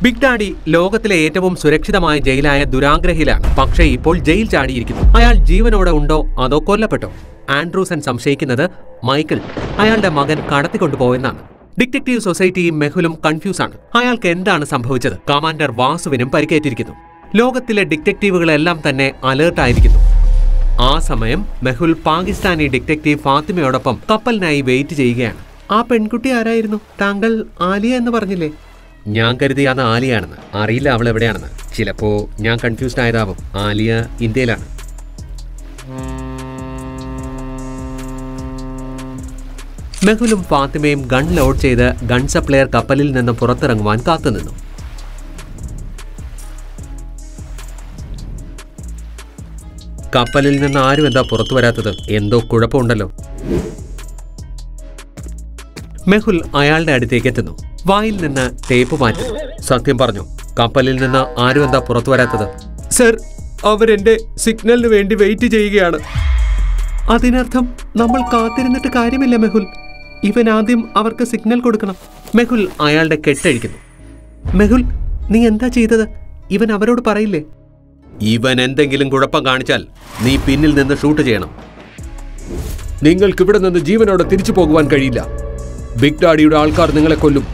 big daddy ലോകത്തിലെ ഏറ്റവും സുരക്ഷിതമായ ജയിലായ ദുരാഗ്രഹിലാണ് പക്ഷേ ഇപ്പോൾ ജയിൽ ചാടിയിരിക്കുന്നു അയാൾ ജീവനോടെ ഉണ്ടോ അതോ കൊല്ലപ്പെട്ടോ ആൻഡ്രൂസൻ സംശയിക്കുന്നത് മൈക്കിൾ അയാളുടെ മകൻ കടത്തിക്കൊണ്ടുപോയെന്നാണ് ഡിറ്റക്റ്റീവ് സൊസൈറ്റിയും മെഹുലും കൺഫ്യൂസ് ആണ് അയാൾക്ക് എന്താണ് സംഭവിച്ചത് കമാൻഡർ വാസുവിനും പരിക്കേറ്റിരിക്കുന്നു ലോകത്തിലെ ഡിറ്റക്റ്റീവുകളെല്ലാം തന്നെ അലേർട്ടായിരിക്കുന്നു ആ സമയം മെഹുൽ പാകിസ്ഥാനി ഡിറ്റക്റ്റീവ് ഫാത്തിമയോടൊപ്പം കപ്പലിനായി വെയിറ്റ് ചെയ്യുകയാണ് ആ പെൺകുട്ടി ആരായിരുന്നു താങ്കൾ ആലിയ എന്ന് പറഞ്ഞില്ലേ ഞാൻ കരുതി അത് ആലിയാണെന്ന് അറിയില്ല അവൾ എവിടെയാണെന്ന് ചിലപ്പോ ഞാൻ കൺഫ്യൂസ്ഡ് ആയതാവും ആലിയ ഇന്ത്യയിലാണ് മെഹുലും ഫാത്തിമയും ഗൺ ലോഡ് ചെയ്ത് ഗൺ സപ്ലയർ കപ്പലിൽ നിന്ന് പുറത്തിറങ്ങുവാൻ കാത്തുനിന്നു കപ്പലിൽ നിന്ന് ആരും എന്താ പുറത്തു വരാത്തത് എന്തോ കുഴപ്പമുണ്ടല്ലോ മെഹുൽ അയാളുടെ അടുത്തേക്ക് എത്തുന്നു വായിൽ നിന്ന് ടേപ്പ് മാറ്റുന്നു സത്യം പറഞ്ഞു കപ്പലിൽ നിന്ന് ആരും എന്താ പുറത്തു വരാത്തത് സർ അവരെന്റെ സിഗ്നലിന് വേണ്ടി വെയിറ്റ് ചെയ്യുകയാണ് അതിനർത്ഥം നമ്മൾ കാത്തിരുന്നിട്ട് കാര്യമില്ല മെഹുൽ ഇവൻ ആദ്യം അവർക്ക് സിഗ്നൽ കൊടുക്കണം മെഹുൽ അയാളുടെ കെട്ടഴിക്കുന്നു മെഹുൽ നീ എന്താ ചെയ്തത് ഇവൻ അവരോട് പറയില്ലേ ഇവൻ എന്തെങ്കിലും കുഴപ്പം കാണിച്ചാൽ നീ പിന്നിൽ നിന്ന് ഷൂട്ട് ചെയ്യണം നിങ്ങൾക്ക് ഇവിടെ നിന്ന് ജീവനോടെ തിരിച്ചു പോകുവാൻ കഴിയില്ല ബിഗ് ഡാഡിയുടെ ആൾക്കാർ നിങ്ങളെ കൊല്ലും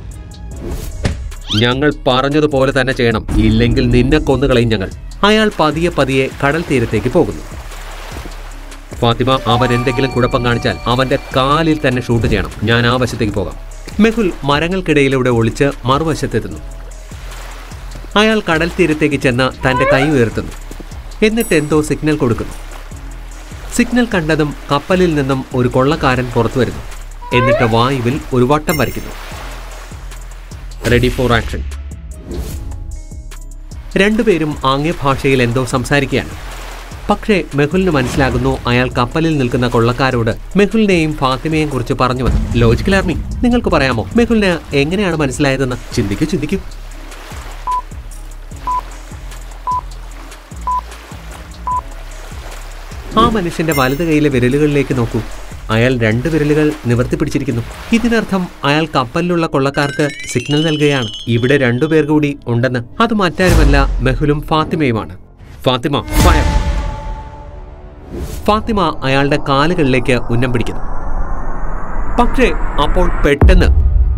ഞങ്ങൾ പറഞ്ഞതുപോലെ തന്നെ ചെയ്യണം ഇല്ലെങ്കിൽ നിന്നെ കൊന്നുകളയും ഞങ്ങൾ അയാൾ പതിയെ പതിയെ കടൽ തീരത്തേക്ക് പോകുന്നു ഫാത്തിമ അവൻ എന്തെങ്കിലും കുഴപ്പം കാണിച്ചാൽ അവന്റെ കാലിൽ തന്നെ ഷൂട്ട് ചെയ്യണം ഞാൻ ആ വശത്തേക്ക് പോകാം മെഹുൽ മരങ്ങൾക്കിടയിലൂടെ ഒളിച്ച് മറുവശത്തെത്തുന്നു അയാൾ കടൽ തീരത്തേക്ക് ചെന്ന് തന്റെ കൈ ഉയർത്തുന്നു എന്നിട്ട് എന്തോ സിഗ്നൽ കൊടുക്കുന്നു സിഗ്നൽ കണ്ടതും കപ്പലിൽ നിന്നും ഒരു കൊള്ളക്കാരൻ പുറത്തു വരുന്നു എന്നിട്ട് വായുവിൽ ഒരു വട്ടം വരയ്ക്കുന്നു റെഡി ഫോർ ആക്ഷൻ രണ്ടുപേരും ആംഗ്യഭാഷയിൽ എന്തോ സംസാരിക്കുകയാണ് പക്ഷേ മെഹുലിന് മനസ്സിലാകുന്നു അയാൾ കപ്പലിൽ നിൽക്കുന്ന കൊള്ളക്കാരോട് മെഹുലിനെയും ഫാത്തിമയെയും കുറിച്ച് പറഞ്ഞു വന്നു ലോജിക്കൽ ആർമി നിങ്ങൾക്ക് പറയാമോ മെഹുലിന് എങ്ങനെയാണ് മനസ്സിലായതെന്ന് ചിന്തിക്കൂ ചിന്തിക്കൂ ആ മനുഷ്യന്റെ വലത് കൈയിലെ വിരലുകളിലേക്ക് നോക്കൂ അയാൾ രണ്ട് വിരലുകൾ നിവർത്തി പിടിച്ചിരിക്കുന്നു ഇതിനർത്ഥം അയാൾ കപ്പലിലുള്ള കൊള്ളക്കാർക്ക് സിഗ്നൽ നൽകുകയാണ് ഇവിടെ രണ്ടുപേർ കൂടി ഉണ്ടെന്ന് അത് മറ്റാരുമല്ല മെഹുലും ഫാത്തിമയുമാണ് ഫാത്തിമ ഫയർ ഫാത്തിമ അയാളുടെ കാലുകളിലേക്ക് ഉന്നം പിടിക്കുന്നു പക്ഷേ അപ്പോൾ പെട്ടെന്ന്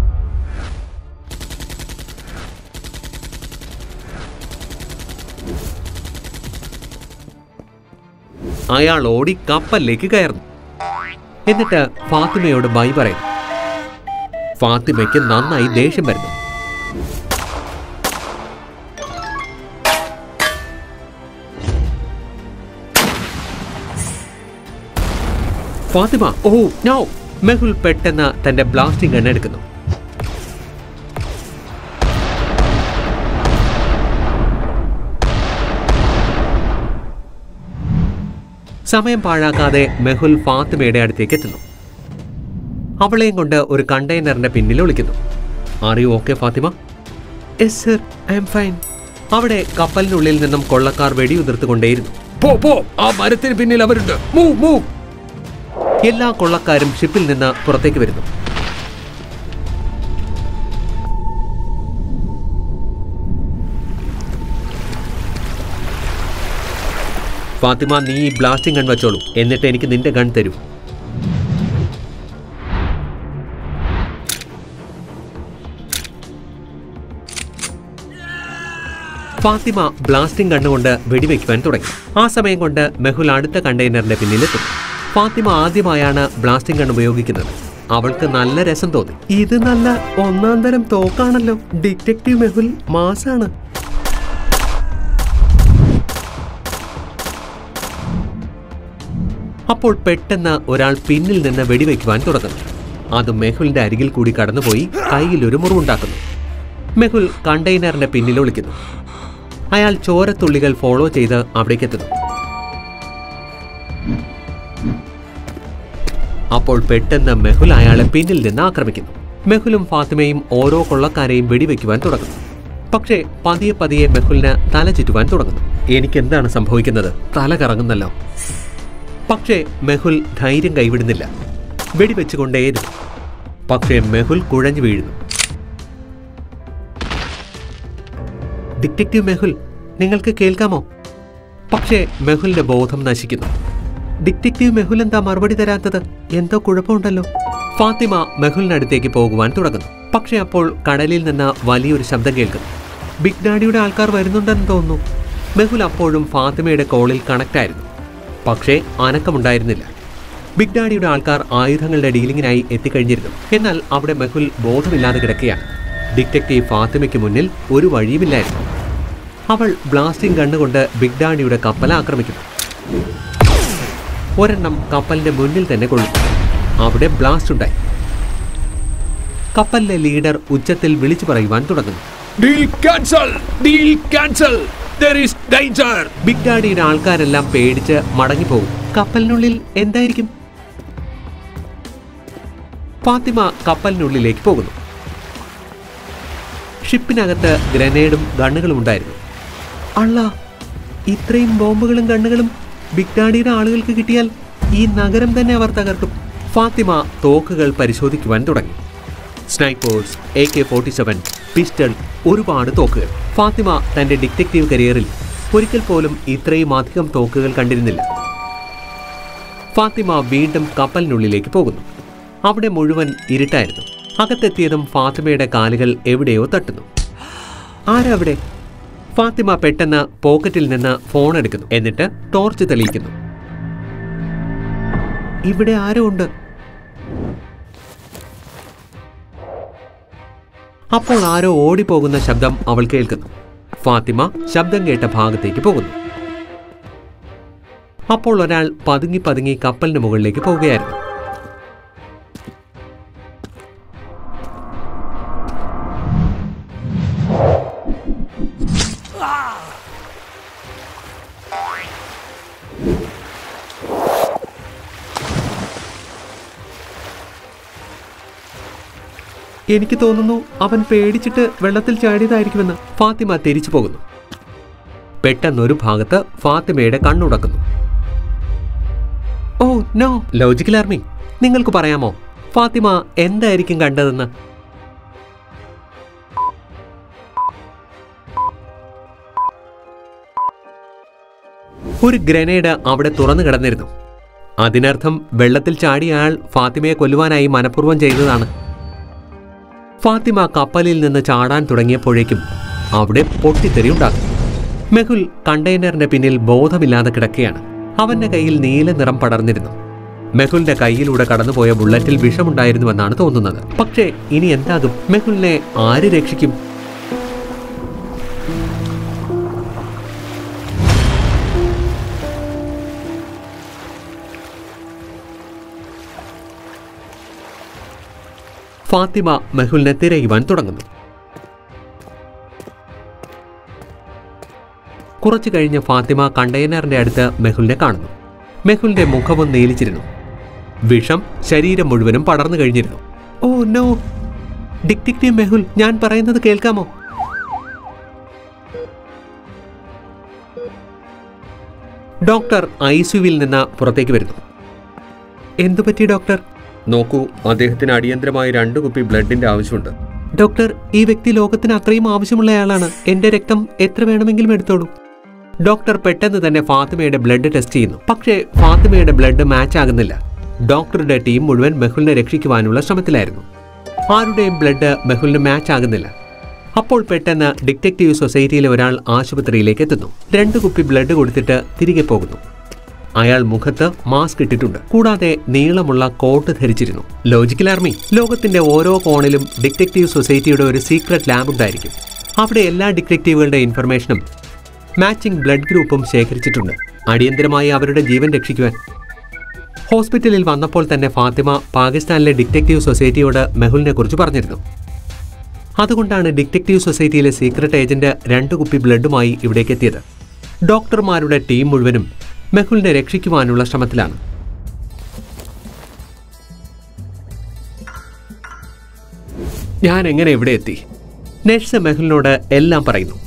അയാൾ ഓടി കപ്പലിലേക്ക് കയറുന്നു എന്നിട്ട് ഫാത്തിമയോട് ബൈ പറയുന്നു ഫാത്തിമയ്ക്ക് നന്നായി ദേഷ്യം വരുന്നു ഫാത്തിമ ഓ നോ മെഹുൽ പെട്ടെന്ന് തന്റെ ബ്ലാസ്റ്റിംഗ് ഗൺ എടുക്കുന്നു സമയം പാഴാക്കാതെ മെഹുൽ ഫാത്തിമയുടെ അടുത്തേക്ക് എത്തുന്നു അവളെയും കൊണ്ട് ഒരു കണ്ടെയ്നറിന്റെ പിന്നിൽ ഒളിക്കുന്നു are you okay Fatima yes sir I'm fine അവിടെ കപ്പലിനുള്ളിൽ നിന്നും കൊള്ളക്കാർ വെടിയുതിർത്തുകൊണ്ടേയിരുന്നു പോ പോ ആ മരത്തിന് പിന്നിൽ അവരുണ്ട് മൂവ് മൂവ് എല്ലാ കൊള്ളക്കാരും ഷിപ്പിൽ നിന്ന് പുറത്തേക്ക് വരുന്നു ഫാത്തിമ നീ ഈ ബ്ലാസ്റ്റിംഗ് ഗൺ വെച്ചോളൂ എന്നിട്ട് എനിക്ക് നിന്റെ ഗൺ തരൂ ഫാത്തിമ ബ്ലാസ്റ്റിംഗ് കണ്ണുകൊണ്ട് വെടിവെക്കുവാൻ തുടങ്ങി ആ സമയം കൊണ്ട് മെഹുൽ അടുത്ത കണ്ടെയ്നറിന്റെ പിന്നിലെത്തും ഫാത്തിമ ആദ്യമായാണ് ബ്ലാസ്റ്റിംഗ് ഗൺ ഉപയോഗിക്കുന്നത് അവൾക്ക് നല്ല രസം തോന്നി ഇത് നല്ല ഒന്നാം തരം തോക്കാണല്ലോ ഡിറ്റക്റ്റീവ് മെഹുൽ മാസാണ് അപ്പോൾ പെട്ടെന്ന് ഒരാൾ പിന്നിൽ നിന്ന് വെടിവെക്കുവാൻ തുടങ്ങുന്നു അത് മെഹുലിന്റെ അരികിൽ കൂടി കടന്നുപോയി കയ്യിൽ ഒരു മുറിവുണ്ടാക്കുന്നു മെഹുൽ കണ്ടെയ്നറിന്റെ പിന്നിൽ ഒളിക്കുന്നു അയാൾ ചോരത്തുള്ളികൾ ഫോളോ ചെയ്ത് അവിടേക്ക് എത്തുന്നു അപ്പോൾ പെട്ടെന്ന് മെഹുൽ അയാളെ പിന്നിൽ നിന്ന് ആക്രമിക്കുന്നു മെഹുലും ഫാത്തിമയും ഓരോ കൊള്ളക്കാരെയും വെടിവെക്കുവാൻ തുടങ്ങുന്നു പക്ഷേ പതിയെ പതിയെ മെഹുലിന് തല ചുറ്റുവാൻ തുടങ്ങുന്നു എനിക്ക് എന്താണ് സംഭവിക്കുന്നത് തല കറങ്ങുന്നല്ലോ പക്ഷേ മെഹുൽ ധൈര്യം കൈവിടുന്നില്ല വെടിവെച്ചുകൊണ്ടേയിരുന്നു പക്ഷേ മെഹുൽ കുഴഞ്ഞു വീഴുന്നു ഡിറ്റക്റ്റീവ് മെഹുൽ നിങ്ങൾക്ക് കേൾക്കാമോ പക്ഷേ മെഹുലിന്റെ ബോധം നശിക്കുന്നു ഡിറ്റക്റ്റീവ് മെഹുൽ എന്താ മറുപടി തരാത്തത് എന്തോ കുഴപ്പമുണ്ടല്ലോ ഫാത്തിമ മെഹുലിനടുത്തേക്ക് പോകുവാൻ തുടങ്ങുന്നു പക്ഷേ അപ്പോൾ കടലിൽ നിന്ന് വലിയൊരു ശബ്ദം കേൾക്കുന്നു ബിഗ് ഡാഡിയുടെ ആൾക്കാർ വരുന്നുണ്ടെന്ന് തോന്നുന്നു മെഹുൽ അപ്പോഴും ഫാത്തിമയുടെ കോളിൽ കണക്റ്റ് ആയിരുന്നു പക്ഷേ അനക്കമുണ്ടായിരുന്നില്ല ബിഗ് ഡാഡിയുടെ ആൾക്കാർ ആയുധങ്ങളുടെ ഡീലിങ്ങിനായി എത്തിക്കഴിഞ്ഞിരുന്നു എന്നാൽ അവിടെ മെഹുൽ ബോധമില്ലാതെ കിടക്കുകയാണ് ഡിറ്റക്റ്റീവ് ഫാത്തിമയ്ക്ക് മുന്നിൽ ഒരു വഴിയുമില്ലായിരുന്നു അവൾ ബ്ലാസ്റ്റിംഗ് കണ്ണുകൊണ്ട് ബിഗ് ഡാഡിയുടെ കപ്പൽ ആക്രമിക്കുന്നു ഒരെണ്ണം കപ്പലിന്റെ മുന്നിൽ തന്നെ കൊള്ളും അവിടെ ബ്ലാസ്റ്റ് ഉണ്ടായി കപ്പലിലെ ലീഡർ ഉച്ചത്തിൽ വിളിച്ചു പറയുവാൻ തുടങ്ങുന്നു deal cancel deal cancel there is danger big ഡാഡിയുടെ ആൾക്കാരെല്ലാം പേടിച്ച് മടങ്ങിപ്പോകും കപ്പലിനുള്ളിൽ എന്തായിരിക്കും ഫാത്തിമ കപ്പലിനുള്ളിലേക്ക് പോകുന്നു ഷിപ്പിനകത്ത് ഗ്രനേഡും ഗണ്ണുകളും ഉണ്ടായിരുന്നു അള്ള ഇത്രയും ബോംബുകളും ഗണ്ണുകളും ബിഗ് ഡാഡിയുടെ ആളുകൾക്ക് കിട്ടിയാൽ ഈ നഗരം തന്നെ അവർ തകർക്കും ഫാത്തിമ തോക്കുകൾ പരിശോധിക്കുവാൻ തുടങ്ങി snipers A K forty seven pistol ഒരുപാട് തോക്കുകൾ ഫാത്തിമ തന്റെ ഡിറ്റക്റ്റീവ് കരിയറിൽ ഒരിക്കൽ പോലും ഇത്രയും അധികം തോക്കുകൾ കണ്ടിരുന്നില്ല ഫാത്തിമ വീണ്ടും കപ്പലിനുള്ളിലേക്ക് പോകുന്നു അവിടെ മുഴുവൻ ഇരുട്ടായിരുന്നു അകത്തെത്തിയതും ഫാത്തിമയുടെ കാലുകൾ എവിടെയോ തട്ടുന്നു ആരവിടെ ഫാത്തിമ പെട്ടെന്ന് പോക്കറ്റിൽ നിന്ന് ഫോൺ എടുക്കുന്നു എന്നിട്ട് ടോർച്ച് തെളിയിക്കുന്നു ഇവിടെ ആരോ ഉണ്ട് അപ്പോൾ ആരോ ഓടിപ്പോകുന്ന ശബ്ദം അവൾ കേൾക്കുന്നു ഫാത്തിമ ശബ്ദം കേട്ട ഭാഗത്തേക്ക് പോകുന്നു അപ്പോൾ ഒരാൾ പതുങ്ങി പതുങ്ങി കപ്പലിന് മുകളിലേക്ക് പോവുകയായിരുന്നു എനിക്ക് തോന്നുന്നു അവൻ പേടിച്ചിട്ട് വെള്ളത്തിൽ ചാടിയതായിരിക്കുമെന്ന് ഫാത്തിമ തിരിച്ചു പോകുന്നു പെട്ടെന്നൊരു ഭാഗത്ത് ഫാത്തിമയുടെ കണ്ണുടക്കുന്നു ഓ നോ ലോജിക്കൽ ആർമി നിങ്ങൾക്ക് പറയാമോ ഫാത്തിമ എന്തായിരിക്കും കണ്ടതെന്ന് ഒരു ഗ്രനേഡ് അവിടെ തുറന്നു കിടന്നിരുന്നു അതിനർത്ഥം വെള്ളത്തിൽ ചാടിയ ആൾ ഫാത്തിമയെ കൊല്ലുവാനായി മനഃപൂർവ്വം ചെയ്തതാണ് ഫാത്തിമ കപ്പലിൽ നിന്ന് ചാടാൻ തുടങ്ങിയപ്പോഴേക്കും അവിടെ പൊട്ടിത്തെറിയുണ്ടാകും മെഹുൽ കണ്ടെയ്നറിന്റെ പിന്നിൽ ബോധമില്ലാതെ കിടക്കുകയാണ് അവന്റെ കയ്യിൽ നീല നിറം പടർന്നിരുന്നു മെഹുലിന്റെ കയ്യിലൂടെ കടന്നുപോയ ബുള്ളറ്റിൽ വിഷമുണ്ടായിരുന്നുവെന്നാണ് തോന്നുന്നത് പക്ഷേ ഇനി എന്താകും മെഹുലിനെ ആര് രക്ഷിക്കും ഫാത്തിമ മെഹുലിനെ തിരയുവാൻ തുടങ്ങുന്നു കുറച്ചു കഴിഞ്ഞ് ഫാത്തിമ കണ്ടെയ്നറിന്റെ അടുത്ത് മെഹുലിനെ കാണുന്നു മെഹുലിന്റെ മുഖവും നീലിച്ചിരുന്നു വിഷം ശരീരം മുഴുവനും പടർന്നു കഴിഞ്ഞിരുന്നു ഓ നോ ഡിറ്റക്റ്റീവ് മെഹുൽ ഞാൻ പറയുന്നത് കേൾക്കാമോ ഡോക്ടർ ഐസിയുവിൽ നിന്ന് പുറത്തേക്ക് വരുന്നു എന്തു പറ്റി ഡോക്ടർ നോക്കൂ അദ്ദേഹത്തിന് അടിയന്തരമായി രണ്ട് കുപ്പി ബ്ലഡിന്റെ ആവശ്യമുണ്ട് ഡോക്ടർ ഈ വ്യക്തി ലോകത്തിന് അത്രയും ആവശ്യമുള്ളയാളാണ് എന്റെ രക്തം എത്ര വേണമെങ്കിലും എടുത്തോളൂ ഡോക്ടർ പെട്ടെന്ന് തന്നെ ഫാത്തിമയുടെ ബ്ലഡ് ടെസ്റ്റ് ചെയ്യുന്നു പക്ഷേ ഫാത്തിമയുടെ ബ്ലഡ് മാച്ച് ആകുന്നില്ല ഡോക്ടറുടെ ടീം മുഴുവൻ മെഹുലിനെ രക്ഷിക്കുവാനുള്ള ശ്രമത്തിലായിരുന്നു ആരുടെയും ബ്ലഡ് മെഹുലിന് മാച്ച് ആകുന്നില്ല അപ്പോൾ പെട്ടെന്ന് ഡിറ്റക്റ്റീവ് സൊസൈറ്റിയിലെ ഒരാൾ ആശുപത്രിയിലേക്ക് എത്തുന്നു രണ്ട് കുപ്പി ബ്ലഡ് കൊടുത്തിട്ട് തിരികെ പോകുന്നു അയാൾ മുഖത്ത് മാസ്ക് ഇട്ടിട്ടുണ്ട് കൂടാതെ നീളമുള്ള കോട്ട് ധരിച്ചിരുന്നു ലോജിക്കൽ ആർമി ലോകത്തിന്റെ ഓരോ കോണിലും ഡിറ്റക്റ്റീവ് സൊസൈറ്റിയുടെ ഒരു സീക്രട്ട് ലാബ് ഉണ്ടായിരിക്കും അവിടെ എല്ലാ ഡിറ്റക്റ്റീവുകളുടെ ഇൻഫർമേഷനും മാച്ചിങ് ബ്ലഡ് ഗ്രൂപ്പും ശേഖരിച്ചിട്ടുണ്ട് അടിയന്തരമായി അവരുടെ ജീവൻ രക്ഷിക്കുവാൻ ഹോസ്പിറ്റലിൽ വന്നപ്പോൾ തന്നെ ഫാത്തിമ പാകിസ്ഥാനിലെ ഡിറ്റക്റ്റീവ് സൊസൈറ്റിയോട് മെഹുലിനെ കുറിച്ച് പറഞ്ഞിരുന്നു അതുകൊണ്ടാണ് ഡിറ്റക്റ്റീവ് സൊസൈറ്റിയിലെ സീക്രട്ട് ഏജന്റ് രണ്ട് കുപ്പി ബ്ലഡുമായി ഇവിടേക്ക് എത്തിയത് ഡോക്ടർമാരുടെ ടീം മുഴുവനും മെഹുലിനെ രക്ഷിക്കുവാനുള്ള ശ്രമത്തിലാണ് ഞാൻ എങ്ങനെ ഇവിടെ എത്തി നഴ്സ് മെഹുലിനോട് എല്ലാം പറയുന്നു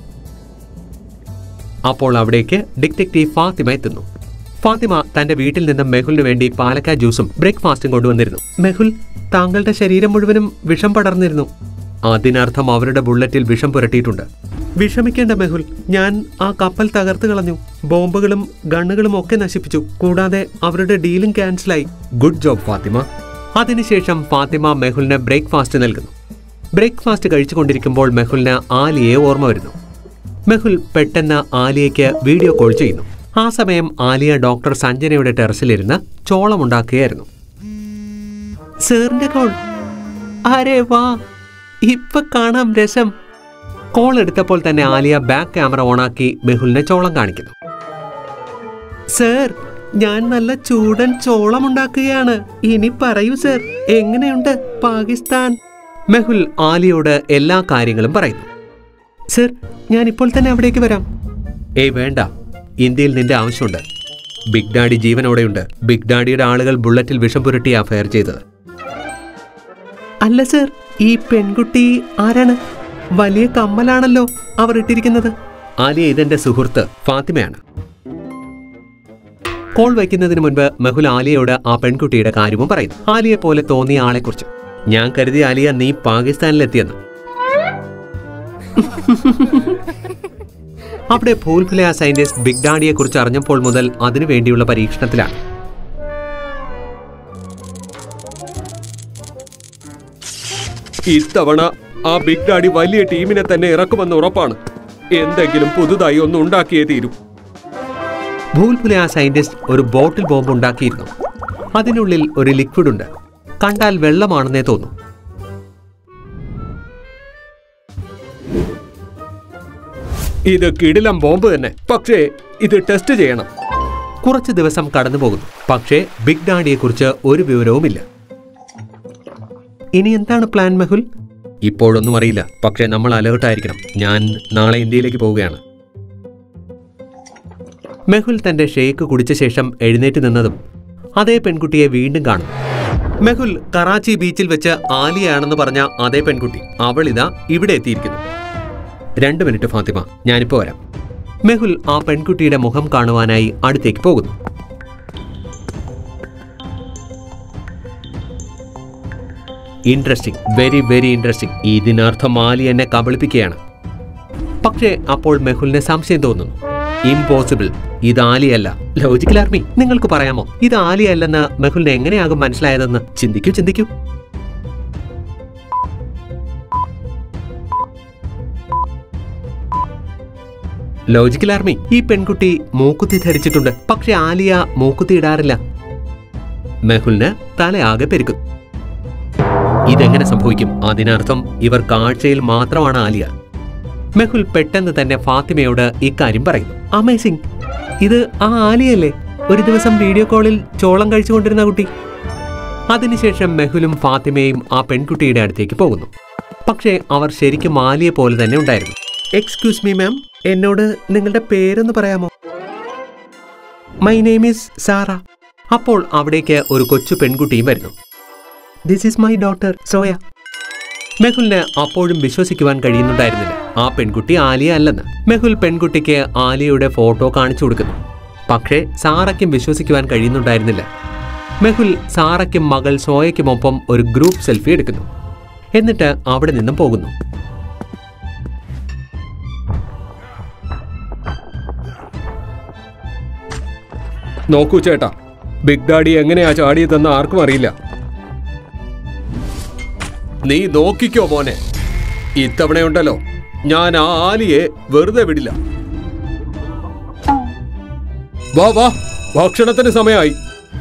അപ്പോൾ അവിടേക്ക് ഡിറ്റക്റ്റീവ് ഫാത്തിമ എത്തുന്നു ഫാത്തിമ തന്റെ വീട്ടിൽ നിന്ന് മെഹുലിന് വേണ്ടി പാലക്ക ജ്യൂസും ബ്രേക്ക്ഫാസ്റ്റും കൊണ്ടുവന്നിരുന്നു മെഹുൽ താങ്കളുടെ ശരീരം മുഴുവനും വിഷം പടർന്നിരുന്നു അതിനർത്ഥം അവരുടെ ബുള്ളറ്റിൽ വിഷം പുരട്ടിയിട്ടുണ്ട് വിഷമിക്കേണ്ട മെഹുൽ ഞാൻ ആ കപ്പൽ തകർത്ത് കളഞ്ഞു ബോംബുകളും ഗണ്ണുകളും ഒക്കെ നശിപ്പിച്ചു കൂടാതെ അവരുടെ ഡീലും ക്യാൻസലായി ഗുഡ് ജോബ് ഫാത്തിമ അതിനുശേഷം ഫാത്തിമ മെഹുലിന് ബ്രേക്ക്ഫാസ്റ്റ് നൽകുന്നു ബ്രേക്ക്ഫാസ്റ്റ് കഴിച്ചുകൊണ്ടിരിക്കുമ്പോൾ മെഹുലിന് ആലിയെ ഓർമ്മ വരുന്നു മെഹുൽ പെട്ടെന്ന് ആലിയയ്ക്ക് വീഡിയോ കോൾ ചെയ്യുന്നു ആ സമയം ആലിയ ഡോക്ടർ സഞ്ജനയുടെ ടെറസിലിരുന്ന് ചോളമുണ്ടാക്കുകയായിരുന്നു സാറിന്റെ കോൾ അരേ വാ ഇപ്പൊ കാണാം രസം കോൾ എടുത്തപ്പോൾ തന്നെ ആലിയ ബാക്ക് ക്യാമറ ഓണാക്കി മെഹുലിനെ ചോളം കാണിക്കുന്നു സർ ഞാൻ നല്ല ചൂടൻ ചോളം ഉണ്ടാക്കുകയാണ് ഇനി പറയൂ സർ എങ്ങനെയുണ്ട് പാകിസ്ഥാൻ മെഹുൽ ആലിയോട് എല്ലാ കാര്യങ്ങളും പറയുന്നു സർ ഞാൻ ഇപ്പോൾ തന്നെ അവിടേക്ക് വരാം ഏയ് വേണ്ട ഇന്ത്യയിൽ നിന്റെ ആവശ്യമുണ്ട് ബിഗ് ഡാഡി ജീവനോടെയുണ്ട് ബിഗ് ഡാഡിയുടെ ആളുകൾ ബുള്ളറ്റിൽ വിഷം പുരട്ടിയാ ഫയർ ചെയ്തത് അല്ല സർ ഈ പെൺകുട്ടി ആരാണ് വലിയ കമ്മലാണല്ലോ അവർ ഇട്ടിരിക്കുന്നത് ആലിയ ഇതെന്റെ സുഹൃത്ത് ഫാത്തിമയാണ് കോൾ വയ്ക്കുന്നതിന് മുൻപ് മെഹുൽ ആലിയയോട് ആ പെൺകുട്ടിയുടെ കാര്യവും പറയുന്നു ആലിയെ പോലെ തോന്നിയ ആളെക്കുറിച്ച് ഞാൻ കരുതി ആലിയ നീ പാകിസ്ഥാനിലെത്തിയെന്ന് അവിടെ ഭൂൽഫുല സയന്റിസ്റ്റ് ബിഗ് ഡാഡിയെ കുറിച്ച് അറിഞ്ഞപ്പോൾ മുതൽ അതിനു വേണ്ടിയുള്ള പരീക്ഷണത്തിലാണ് ഇത്തവണ ആ ബിഗ് ഡാഡി വലിയ ടീമിനെ തന്നെ ഇറക്കുമെന്ന് ഉറപ്പാണ് എന്തെങ്കിലും പുതുതായി ഒന്ന് ഉണ്ടാക്കിയേ തീരൂ ഭൂൽഫുല സയന്റിസ്റ്റ് ഒരു ബോട്ടിൽ ബോംബ് ഉണ്ടാക്കിയിരുന്നു അതിനുള്ളിൽ ഒരു ലിക്വിഡ് ഉണ്ട് കണ്ടാൽ വെള്ളമാണെന്നേ തോന്നും ഇത് കിടിലം ബോംബ് തന്നെ പക്ഷേ ഇത് ടെസ്റ്റ് ചെയ്യണം കുറച്ച് ദിവസം കടന്നു പോകുന്നു പക്ഷേ ബിഗ് ഡാഡിയെക്കുറിച്ച് ഒരു വിവരവുമില്ല ഇനി എന്താണ് പ്ലാൻ മെഹുൽ ഇപ്പോഴൊന്നും അറിയില്ല പക്ഷേ നമ്മൾ അലേർട്ടായിരിക്കണം ഞാൻ നാളെ ഇന്ത്യയിലേക്ക് പോവുകയാണ് മെഹുൽ തന്റെ ഷേക്ക് കുടിച്ച ശേഷം എഴുന്നേറ്റ് നിന്നതും അതേ പെൺകുട്ടിയെ വീണ്ടും കാണും മെഹുൽ കറാച്ചി ബീച്ചിൽ വെച്ച് ആലിയാണെന്ന് പറഞ്ഞ അതേ പെൺകുട്ടി അവൾ ഇതാ ഇവിടെ എത്തിയിരിക്കുന്നു രണ്ട് മിനിറ്റ് ഫാത്തിമ ഞാനിപ്പോ വരാം മെഹുൽ ആ പെൺകുട്ടിയുടെ മുഖം കാണുവാനായി അടുത്തേക്ക് പോകുന്നു ഇൻട്രസ്റ്റിംഗ് വെരി വെരി ഇൻട്രസ്റ്റിംഗ് ഇതിനർത്ഥം ആലി എന്നെ കബളിപ്പിക്കുകയാണ് പക്ഷേ അപ്പോൾ മെഹുലിന് സംശയം തോന്നുന്നു ഇമ്പോസിബിൾ ഇത് ആലിയല്ല ലോജിക്കൽ ആർമി നിങ്ങൾക്ക് പറയാമോ ഇത് ആലിയല്ലെന്ന് മെഹുലിന് എങ്ങനെയാകും മനസ്സിലായതെന്ന് ചിന്തിക്കൂ ചിന്തിക്കൂ ലോജിക്കൽ ആർമി ഈ പെൺകുട്ടി മൂക്കുത്തി ധരിച്ചിട്ടുണ്ട് പക്ഷെ ആലിയ മൂക്കുത്തി ഇടാറില്ല മെഹുലിന് തലയാകെ പെരുക്കും ഇതെങ്ങനെ സംഭവിക്കും അതിനർത്ഥം ഇവർ കാഴ്ചയിൽ മാത്രമാണ് ആലിയ മെഹുൽ പെട്ടെന്ന് തന്നെ ഫാത്തിമയോട് ഇക്കാര്യം പറയുന്നു അമേസിംഗ് ഇത് ആ ആലിയല്ലേ ഒരു ദിവസം വീഡിയോ കോളിൽ ചോളം കഴിച്ചുകൊണ്ടിരുന്ന കുട്ടി അതിനുശേഷം മെഹുലും ഫാത്തിമയും ആ പെൺകുട്ടിയുടെ അടുത്തേക്ക് പോകുന്നു പക്ഷേ അവർ ശരിക്കും ആലിയെ പോലെ തന്നെ ഉണ്ടായിരുന്നു എക്സ്ക്യൂസ് മീ മാം എന്നോട് നിങ്ങളുടെ പേരൊന്ന് പറയാമോ മൈ നെയിം ഈസ് സാറ അപ്പോൾ അവിടേക്ക് ഒരു കൊച്ചു പെൺകുട്ടിയും വരുന്നു this is my daughter Zoya മെഹുലിന് അപ്പോഴും വിശ്വസിക്കുവാൻ കഴിയുന്നുണ്ടായിരുന്നില്ല ആ പെൺകുട്ടി ആലിയ അല്ലെന്ന് മെഹുൽ പെൺകുട്ടിക്ക് ആലിയയുടെ ഫോട്ടോ കാണിച്ചു കൊടുക്കുന്നു പക്ഷേ സാറയ്ക്കും വിശ്വസിക്കുവാൻ കഴിയുന്നുണ്ടായിരുന്നില്ല മെഹുൽ സാറയ്ക്കും മകൾ സോയയ്ക്കുമൊപ്പം ഒരു ഗ്രൂപ്പ് സെൽഫി എടുക്കുന്നു എന്നിട്ട് അവിടെ നിന്നും പോകുന്നു നോക്കൂ ചേട്ടാ ബിഗ് ഡാഡി എങ്ങനെയാ ചാടിയതെന്ന് ആർക്കും അറിയില്ല നീ നോക്കിക്കോ മോനെ ഇത്തവണയുണ്ടല്ലോ ഞാൻ ആ ആലിയെ വെറുതെ വിടില്ല വാ വാ ഭക്ഷണത്തിന് സമയമായി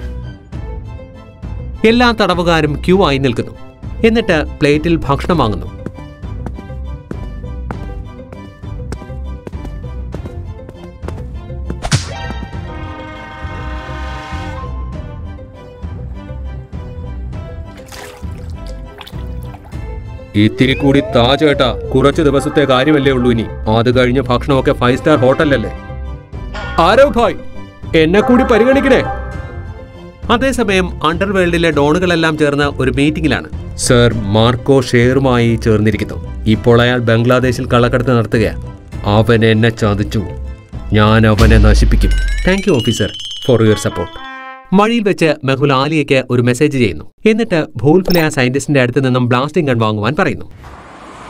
എല്ലാ തടവുകാരും ക്യൂ ആയി നിൽക്കുന്നു എന്നിട്ട് പ്ലേറ്റിൽ ഭക്ഷണം വാങ്ങുന്നു ഇത്തിരി കൂടി താ ചേട്ടാ കുറച്ച് ദിവസത്തെ കാര്യമല്ലേ ഉള്ളൂ ഇനി അത് കഴിഞ്ഞ് ഭക്ഷണമൊക്കെ ഫൈവ് സ്റ്റാർ ഹോട്ടലല്ലേ ആരോ ഭായ് എന്നെ കൂടി പരിഗണിക്കണേ അതേസമയം അണ്ടർവേൾഡിലെ ഡോണുകളെല്ലാം ചേർന്ന് ഒരു മീറ്റിംഗിലാണ് സർ മാർക്കോ ഷെയറുമായി ചേർന്നിരിക്കുന്നു ഇപ്പോൾ അയാൾ ബംഗ്ലാദേശിൽ കള്ളക്കടത്ത് നടത്തുകയാണ് അവൻ എന്നെ ചതിച്ചു ഞാൻ അവനെ നശിപ്പിക്കും thank you officer for your support വഴിയിൽ വെച്ച് മെഹുൽ ആലിയയ്ക്ക് ഒരു മെസ്സേജ് ചെയ്യുന്നു എന്നിട്ട് ഭൂൽഫുല സയന്റിസ്റ്റിന്റെ അടുത്ത് നിന്നും ബ്ലാസ്റ്റിംഗ് ഗൺ വാങ്ങുവാൻ പറയുന്നു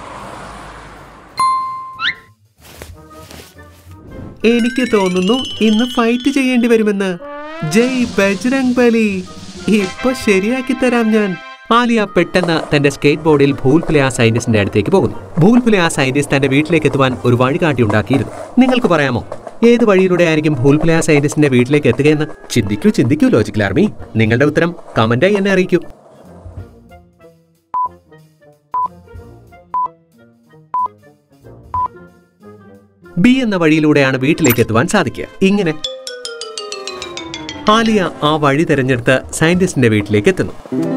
എനിക്ക് തോന്നുന്നു ഇന്ന് ഫൈറ്റ് ചെയ്യേണ്ടി വരുമെന്ന് ജയ് ബജ്രംഗ് ബലി ഇപ്പൊ ശരിയാക്കി തരാം ഞാൻ ആലിയ പെട്ടെന്ന് തന്റെ സ്കേറ്റ് ബോർഡിൽ ഭൂൽഫുലെ ആ സൈന്റിസ്റ്റിന്റെ അടുത്തേക്ക് പോകുന്നു ഭൂൽഫുലെ ആ സയന്റിസ്റ്റ് തന്റെ വീട്ടിലേക്ക് എത്തുവാൻ ഒരു വഴികാട്ടി ഉണ്ടാക്കിയിരുന്നു നിങ്ങൾക്ക് പറയാമോ ഏത് വഴിയിലൂടെ ആയിരിക്കും ഭൂൽഫുലെ ആ സയന്റിസ്റ്റിന്റെ വീട്ടിലേക്ക് എത്തുകയെന്ന് ചിന്തിക്കൂ ചിന്തിക്കൂ ലോജിക്കൽ ആർമി നിങ്ങളുടെ ഉത്തരം കമന്റായി എന്നെ അറിയിക്കൂ ബി എന്ന വഴിയിലൂടെയാണ് വീട്ടിലേക്ക് എത്തുവാൻ സാധിക്കുക ഇങ്ങനെ ആലിയ ആ വഴി തിരഞ്ഞെടുത്ത് സയന്റിസ്റ്റിന്റെ വീട്ടിലേക്ക് എത്തുന്നു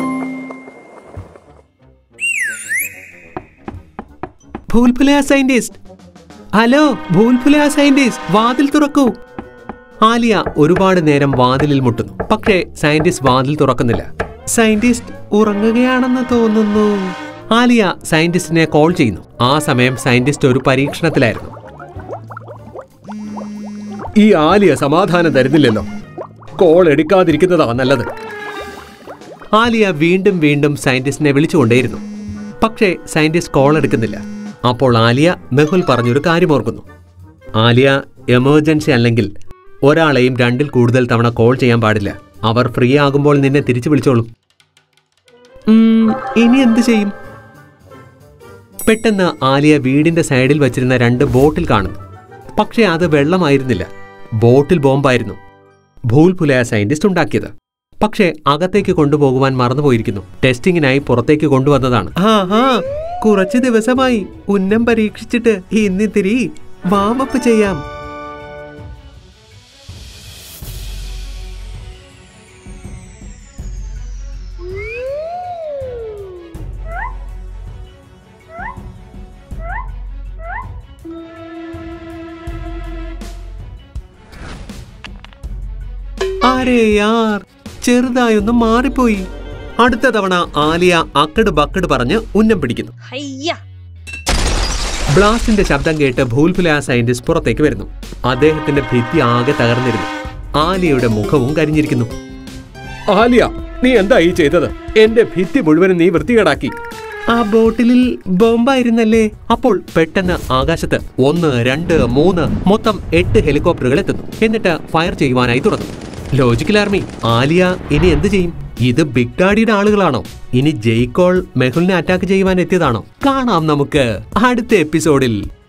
Bhulphulaya scientist hello Bhulphulaya scientist വാതിൽ തുറക്കൂ ആലിയ ഒരുപാട് നേരം വാതിലിൽ മുട്ടുന്നു പക്ഷേ സയന്റിസ്റ്റ് വാതിൽ തുറക്കുന്നില്ല സയന്റിസ്റ്റ് ഉറങ്ങുകയാണെന്ന് തോന്നുന്നു ആലിയ സയന്റിസ്റ്റിനെ കോൾ ചെയ്യുന്നു ആ സമയം സയന്റിസ്റ്റ് ഒരു പരീക്ഷണത്തിലായിരുന്നു ഈ ആലിയ സമാധാനം തരുന്നില്ലല്ലോ കോൾ എടുക്കാതിരിക്കുന്നതാ നല്ലത് ആലിയ വീണ്ടും വീണ്ടും സയന്റിസ്റ്റിനെ വിളിച്ചുകൊണ്ടേയിരുന്നു പക്ഷേ സയന്റിസ്റ്റ് കോൾ എടുക്കുന്നില്ല അപ്പോൾ ആലിയ മെഹുൽ പറഞ്ഞൊരു കാര്യം ഓർക്കുന്നു ആലിയ എമർജൻസി അല്ലെങ്കിൽ ഒരാളെയും രണ്ടിൽ കൂടുതൽ തവണ കോൾ ചെയ്യാൻ പാടില്ല അവർ ഫ്രീ ആകുമ്പോൾ നിന്നെ തിരിച്ചു വിളിച്ചോളും ഉം, ഇനി എന്ത് ചെയ്യും പെട്ടെന്ന് ആലിയ വീടിന്റെ സൈഡിൽ വച്ചിരുന്ന രണ്ട് ബോട്ടിൽ കാണുന്നു പക്ഷേ അത് വെള്ളമായിരുന്നില്ല ബോട്ടിൽ ബോംബായിരുന്നു ഭൂൽപുലയ സയന്റിസ്റ്റ് ഉണ്ടാക്കിയത് പക്ഷേ അകത്തേക്ക് കൊണ്ടുപോകുവാൻ മറന്നുപോയിരിക്കുന്നു ടെസ്റ്റിങ്ങിനായി പുറത്തേക്ക് കൊണ്ടുവന്നതാണ് ആഹാ കുറച്ച് ദിവസമായി ഉന്നം പരീക്ഷിച്ചിട്ട് ഇന്നിത്തിരി വാമപ്പ് ചെയ്യാം അരേ യാർ ചെറുതായൊന്ന് മാറിപ്പോയി അടുത്ത തവണ ആലിയ അക്കട് ബക്കട് പറഞ്ഞ് ഉന്നം പിടിക്കുന്നു ഹയ്യ ബ്ലാസ്റ്റിന്റെ ശബ്ദം കേട്ട് ഭൂൽഫുല സയന്റിസ്റ്റ് പുറത്തേക്ക് വരുന്നു അദ്ദേഹത്തിന്റെ ഭിത്തി ആകെ തകർന്നിരുന്നു ആലിയയുടെ മുഖവും കരിഞ്ഞിരിക്കുന്നു ആലിയ നീ എന്താ ഈ ചെയ്തത് എന്റെ ഭിത്തി മുഴുവനും നീ വൃത്തികേടാക്കി ആ ബോട്ടിലിൽ ബോംബായിരുന്നല്ലേ അപ്പോൾ പെട്ടെന്ന് ആകാശത്ത് ഒന്ന് രണ്ട് മൂന്ന് മൊത്തം എട്ട് ഹെലികോപ്റ്ററുകൾ എത്തുന്നു എന്നിട്ട് ഫയർ ചെയ്യുവാനായി തുടങ്ങും ലോജിക്കൽ ആർമി ആലിയ ഇനി എന്ത് ചെയ്യും ഇത് ബിഗ് ഡാഡിയുടെ ആളുകളാണോ ഇനി ജയ്ക്കോൾ മെഹുലിനെ അറ്റാക്ക് ചെയ്യുവാൻ എത്തിയതാണോ കാണാം നമുക്ക് അടുത്ത എപ്പിസോഡിൽ